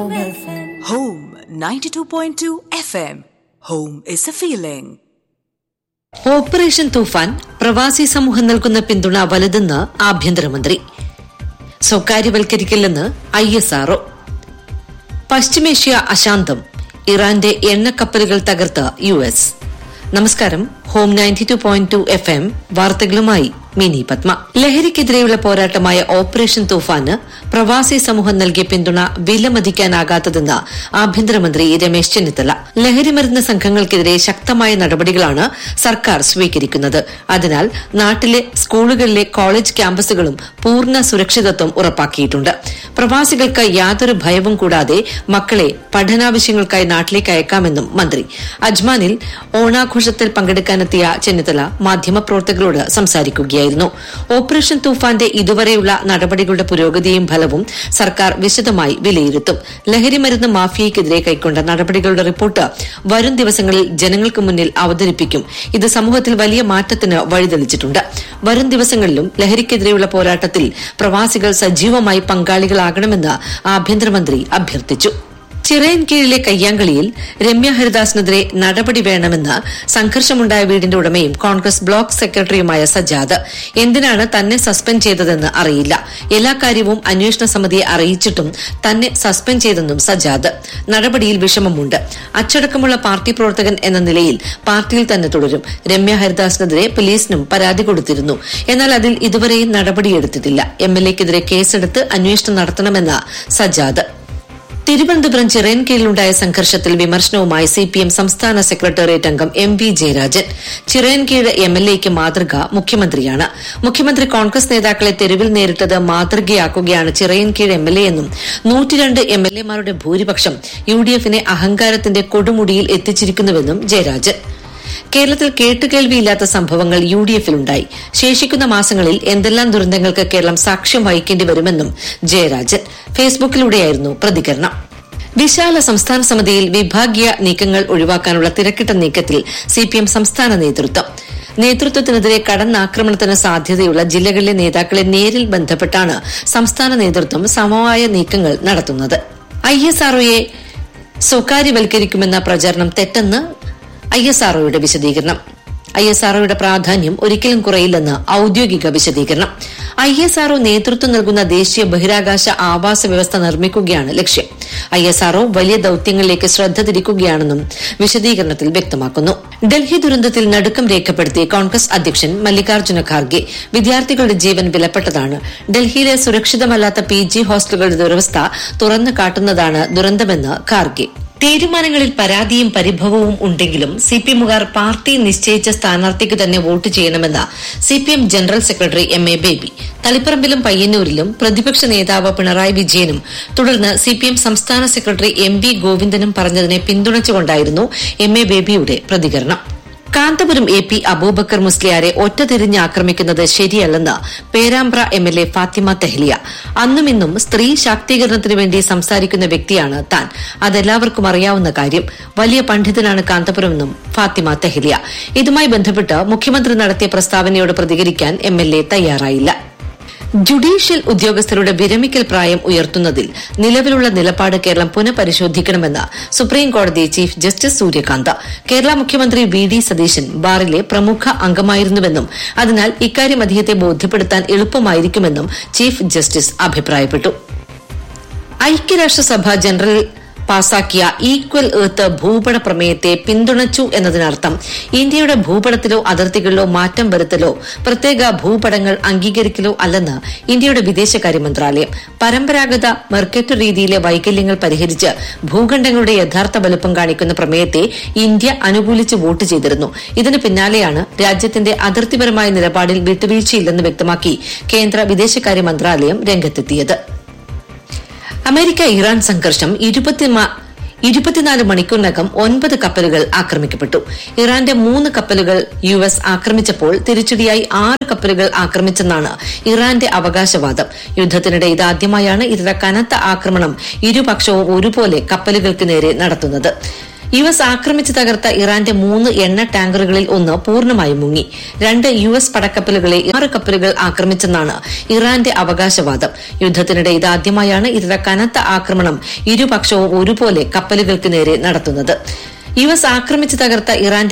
Home FM. Home 92.2 FM. Home is a feeling. Operation Toofan പ്രവാസി സമൂഹം നൽകുന്ന പിന്തുണ വലുതെന്ന് ആഭ്യന്തരമന്ത്രി സ്വകാര്യവൽക്കരിക്കില്ലെന്ന് ഐ എസ് ആർഒ പശ്ചിമേഷ്യ അശാന്തം ഇറാന്റെ എണ്ണക്കപ്പലുകൾ തകർത്ത് യു എസ് നമസ്കാരം home ninety two point two F M വാർത്തകളുമായി മിനി പത്മ ലഹരിക്കെതിരെയുള്ള പോരാട്ടമായ ഓപ്പറേഷൻ തൂഫാന് പ്രവാസി സമൂഹം നൽകിയ പിന്തുണ വിലമതിക്കാനാകാത്തതെന്ന് ആഭ്യന്തരമന്ത്രി രമേശ് ചെന്നിത്തല ലഹരിമരുന്ന് സംഘങ്ങൾക്കെതിരെ ശക്തമായ നടപടികളാണ് സർക്കാർ സ്വീകരിക്കുന്നത് അതിനാൽ നാട്ടിലെ സ്കൂളുകളിലെ കോളേജ് ക്യാമ്പസുകളും പൂർണ്ണ സുരക്ഷിതത്വം ഉറപ്പാക്കിയിട്ടുണ്ട് പ്രവാസികൾക്ക് യാതൊരു ഭയവും കൂടാതെ മക്കളെ പഠനാവശ്യങ്ങൾക്കായി നാട്ടിലേക്ക് അയക്കാമെന്നും മന്ത്രി അജ്മാനിൽ ഓണാഘോഷത്തിൽ പങ്കെടുക്കാനെത്തിയ ചെന്നിത്തല മാധ്യമപ്രവർത്തകരോട് സംസാരിക്കുകയായിരുന്നു ഓപ്പറേഷൻ തൂഫാന്റെ ഇതുവരെയുള്ള നടപടികളുടെ പുരോഗതിയും ഫലവും സർക്കാർ വിശദമായി വിലയിരുത്തും ലഹരിമരുന്ന് മാഫിയയ്ക്കെതിരെ കൈക്കൊണ്ട നടപടികളുടെ റിപ്പോർട്ട് വരും ദിവസങ്ങളിൽ ജനങ്ങൾക്ക് മുന്നിൽ അവതരിപ്പിക്കും ഇത് സമൂഹത്തിൽ വലിയ മാറ്റത്തിന് വഴിതെളിച്ചിട്ടുണ്ട് വരും ദിവസങ്ങളിലും ലഹരിക്കെതിരെയുള്ള പോരാട്ടത്തിൽ പ്രവാസികൾ സജീവമായി പങ്കാളികളാകണമെന്ന് ആഭ്യന്തരമന്ത്രി അഭ്യർത്ഥിച്ചു ചിറയൻ കീഴിലെ കയ്യാങ്കളിയിൽ രമ്യ ഹരിദാസിനെതിരെ നടപടി വേണമെന്ന് സംഘർഷമുണ്ടായ വീടിന്റെ ഉടമയും കോൺഗ്രസ് ബ്ലോക്ക് സെക്രട്ടറിയുമായ സജാദ് എന്തിനാണ് തന്നെ സസ്പെൻഡ് ചെയ്തതെന്ന് അറിയില്ല എല്ലാ കാര്യവും അന്വേഷണ സമിതിയെ അറിയിച്ചിട്ടും തന്നെ സസ്പെൻഡ് ചെയ്തെന്നും സജാദ് നടപടിയിൽ വിഷമമുണ്ട് അച്ചടക്കമുള്ള പാർട്ടി പ്രവർത്തകൻ എന്ന നിലയിൽ പാർട്ടിയിൽ തന്നെ തുടരും രമ്യ ഹരിദാസിനെതിരെ പോലീസിനും പരാതി കൊടുത്തിരുന്നു എന്നാൽ അതിൽ ഇതുവരെയും നടപടിയെടുത്തിട്ടില്ല എംഎൽഎക്കെതിരെ കേസെടുത്ത് അന്വേഷണം നടത്തണമെന്ന് സജാദ് തിരുവനന്തപുരം ചിറയൻകീഴിലുണ്ടായ സംഘർഷത്തിൽ വിമർശനവുമായി സിപിഎം സംസ്ഥാന സെക്രട്ടേറിയറ്റ് അംഗം എം വി ജയരാജൻ ചിറയൻകീഴ് എംഎൽഎയ്ക്ക് മാതൃക മുഖ്യമന്ത്രിയാണ് മുഖ്യമന്ത്രി കോൺഗ്രസ് നേതാക്കളെ തെരുവിൽ നേരിട്ടത് മാതൃകയാക്കുകയാണ് ചിറയൻകീഴ് എംഎൽഎ എന്നും നൂറ്റിരണ്ട് എംഎൽഎമാരുടെ ഭൂരിപക്ഷം യുഡിഎഫിനെ അഹങ്കാരത്തിന്റെ കൊടുമുടിയിൽ എത്തിച്ചിരിക്കുന്നുവെന്നും ജയരാജൻ കേരളത്തിൽ കേട്ടുകേൾവിയില്ലാത്ത സംഭവങ്ങൾ യു ഡി എഫിലുണ്ടായി ശേഷിക്കുന്ന മാസങ്ങളിൽ എന്തെല്ലാം ദുരന്തങ്ങൾക്ക് കേരളം സാക്ഷ്യം വഹിക്കേണ്ടി വരുമെന്നും ജയരാജൻ ഫേസ്ബുക്കിലൂടെയായിരുന്നു പ്രതികരണം വിശാല സംസ്ഥാന സമിതിയിൽ വിഭാഗീയ നീക്കങ്ങൾ ഒഴിവാക്കാനുള്ള തിരക്കിട്ട നീക്കത്തിൽ സിപിഎം സംസ്ഥാന നേതൃത്വം നേതൃത്വത്തിനെതിരെ കടന്നാക്രമണത്തിന് സാധ്യതയുള്ള ജില്ലകളിലെ നേതാക്കളെ നേരിൽ ബന്ധപ്പെട്ടാണ് സംസ്ഥാന നേതൃത്വം സമവായ നീക്കങ്ങൾ നടത്തുന്നത് ഐ എസ് ആർഒയെ സ്വകാര്യവൽക്കരിക്കുമെന്ന പ്രചാരണം തെറ്റെന്ന് ഐ എസ് ആർഒയുടെ വിശദീകരണം ഐ എസ് ആർഒയുടെ പ്രാധാന്യം ഒരിക്കലും കുറയില്ലെന്ന് ഔദ്യോഗിക വിശദീകരണം ഐ എസ് ആർഒ നേതൃത്വം നൽകുന്ന ദേശീയ ബഹിരാകാശ ആവാസ വ്യവസ്ഥ നിർമ്മിക്കുകയാണ് ലക്ഷ്യം ഐ എസ് ആർഒ വലിയ ദൌത്യങ്ങളിലേക്ക് ശ്രദ്ധ തിരിക്കുകയാണെന്നും വിശദീകരണത്തിൽ വ്യക്തമാക്കുന്നു ഡൽഹി ദുരന്തത്തിൽ നടുക്കം രേഖപ്പെടുത്തി കോൺഗ്രസ് അധ്യക്ഷൻ മല്ലികാർജ്ജുന ഖാർഗെ വിദ്യാർത്ഥികളുടെ ജീവൻ വിലപ്പെട്ടതാണ് ഡൽഹിയിലെ സുരക്ഷിതമല്ലാത്ത പി ജി ഹോസ്റ്റലുകളുടെ ദുരവസ്ഥ തുറന്നു കാട്ടുന്നതാണ് ദുരന്തമെന്ന് ഖാർഗെ തീരുമാനങ്ങളിൽ പരാതിയും പരിഭവവും ഉണ്ടെങ്കിലും സിപിഎമ്മുകാർ പാർട്ടി നിശ്ചയിച്ച സ്ഥാനാർത്ഥിക്ക് തന്നെ വോട്ട് ചെയ്യണമെന്ന് CPM general secretary M A Baby തളിപ്പറമ്പിലും പയ്യന്നൂരിലും പ്രതിപക്ഷ നേതാവ് പിണറായി വിജയനും തുടർന്ന് സിപിഎം സംസ്ഥാന സെക്രട്ടറി എം വി ഗോവിന്ദനും പറഞ്ഞതിനെ പിന്തുണച്ചുകൊണ്ടായിരുന്നു എം എ ബേബിയുടെ പ്രതികരണം കാന്തപുരം എ പി അബൂബക്കർ മുസ്ലിയാരെ ഒറ്റതിരിഞ്ഞ് ആക്രമിക്കുന്നത് ശരിയല്ലെന്ന് Perambra M L A Fathima Thahiliya അന്നും ഇന്നും സ്ത്രീ ശാക്തീകരണത്തിനു വേണ്ടി സംസാരിക്കുന്ന വ്യക്തിയാണ് താൻ അതെല്ലാവർക്കും അറിയാവുന്ന കാര്യം വലിയ പണ്ഡിതനാണ് കാന്തപുരമെന്നും ഫാത്തിമ തെഹ്ലിയ ഇതുമായി ബന്ധപ്പെട്ട് മുഖ്യമന്ത്രി നടത്തിയ പ്രസ്താവനയോട് പ്രതികരിക്കാൻ എം എൽ എ തയ്യാറായില്ല ജുഡീഷ്യൽ ഉദ്യോഗസ്ഥരുടെ വിരമിക്കൽ പ്രായം ഉയർത്തുന്നതിൽ നിലവിലുള്ള നിലപാട് കേരളം പുനഃപരിശോധിക്കണമെന്ന് സുപ്രീം കോടതി ചീഫ് ജസ്റ്റിസ് സൂര്യകാന്ത കേരള മുഖ്യമന്ത്രി വി ഡി സതീശൻ ബാറിലെ പ്രമുഖ അംഗമായിരുന്നുവെന്നും അതിനാൽ ഇക്കാര്യം അദ്ദേഹത്തെ ബോധ്യപ്പെടുത്താൻ എളുപ്പമായിരിക്കുമെന്നും ചീഫ് ജസ്റ്റിസ് അഭിപ്രായപ്പെട്ടു ഐക്യരാഷ്ട്രസഭ ജനറൽ പാസാക്കിയ ഈക്വൽ എർത്ത് ഭൂപട പ്രമേയത്തെ പിന്തുണച്ചു എന്നതിനർത്ഥം ഇന്ത്യയുടെ ഭൂപടത്തിലോ അതിർത്തികളിലോ മാറ്റം വരുത്തലോ പ്രത്യേക ഭൂപടങ്ങൾ അംഗീകരിക്കലോ അല്ലെന്ന് ഇന്ത്യയുടെ വിദേശകാര്യ മന്ത്രാലയം പരമ്പരാഗത മെർക്കറ്റ് രീതിയിലെ വൈകല്യങ്ങൾ പരിഹരിച്ച് ഭൂഖണ്ഡങ്ങളുടെ യഥാർത്ഥ വലുപ്പം കാണിക്കുന്ന പ്രമേയത്തെ ഇന്ത്യ അനുകൂലിച്ച് വോട്ട് ചെയ്തിരുന്നു ഇതിന് പിന്നാലെയാണ് രാജ്യത്തിന്റെ അതിർത്തിപരമായ നിലപാടിൽ വിട്ടുവീഴ്ചയില്ലെന്ന് വ്യക്തമാക്കി കേന്ദ്ര വിദേശകാര്യ മന്ത്രാലയം രംഗത്തെത്തിയത് അമേരിക്ക ഇറാൻ സംഘർഷം ഇരുപത്തിനാല് മണിക്കൂറിനകം ഒൻപത് കപ്പലുകൾ ആക്രമിക്കപ്പെട്ടു ഇറാന്റെ മൂന്ന് കപ്പലുകൾ യു എസ് ആക്രമിച്ചപ്പോൾ തിരിച്ചടിയായി ആറ് കപ്പലുകൾ ആക്രമിച്ചെന്നാണ് ഇറാന്റെ അവകാശവാദം യുദ്ധത്തിനിടെ ഇതാദ്യമായാണ് ഇത്ര കനത്ത ആക്രമണം ഇരുപക്ഷവും ഒരുപോലെ കപ്പലുകൾക്ക് നേരെ നടത്തുന്നത് യു എസ് ആക്രമിച്ച് തകർത്ത ഇറാന്റെ മൂന്ന് എണ്ണ ടാങ്കറുകളിൽ ഒന്ന് പൂർണ്ണമായും മുങ്ങി രണ്ട് യു എസ് പടക്കപ്പലുകളെ ആറ് കപ്പലുകൾ ആക്രമിച്ചെന്നാണ് ഇറാന്റെ അവകാശവാദം യുദ്ധത്തിനിടെ ഇതാദ്യമായാണ് ഇത്തര കനത്ത ആക്രമണം ഇരുപക്ഷവും ഒരുപോലെ കപ്പലുകൾക്ക് നേരെ നടത്തുന്നത് യു എസ് ആക്രമിച്ച് തകർത്ത ഇറാന്റെ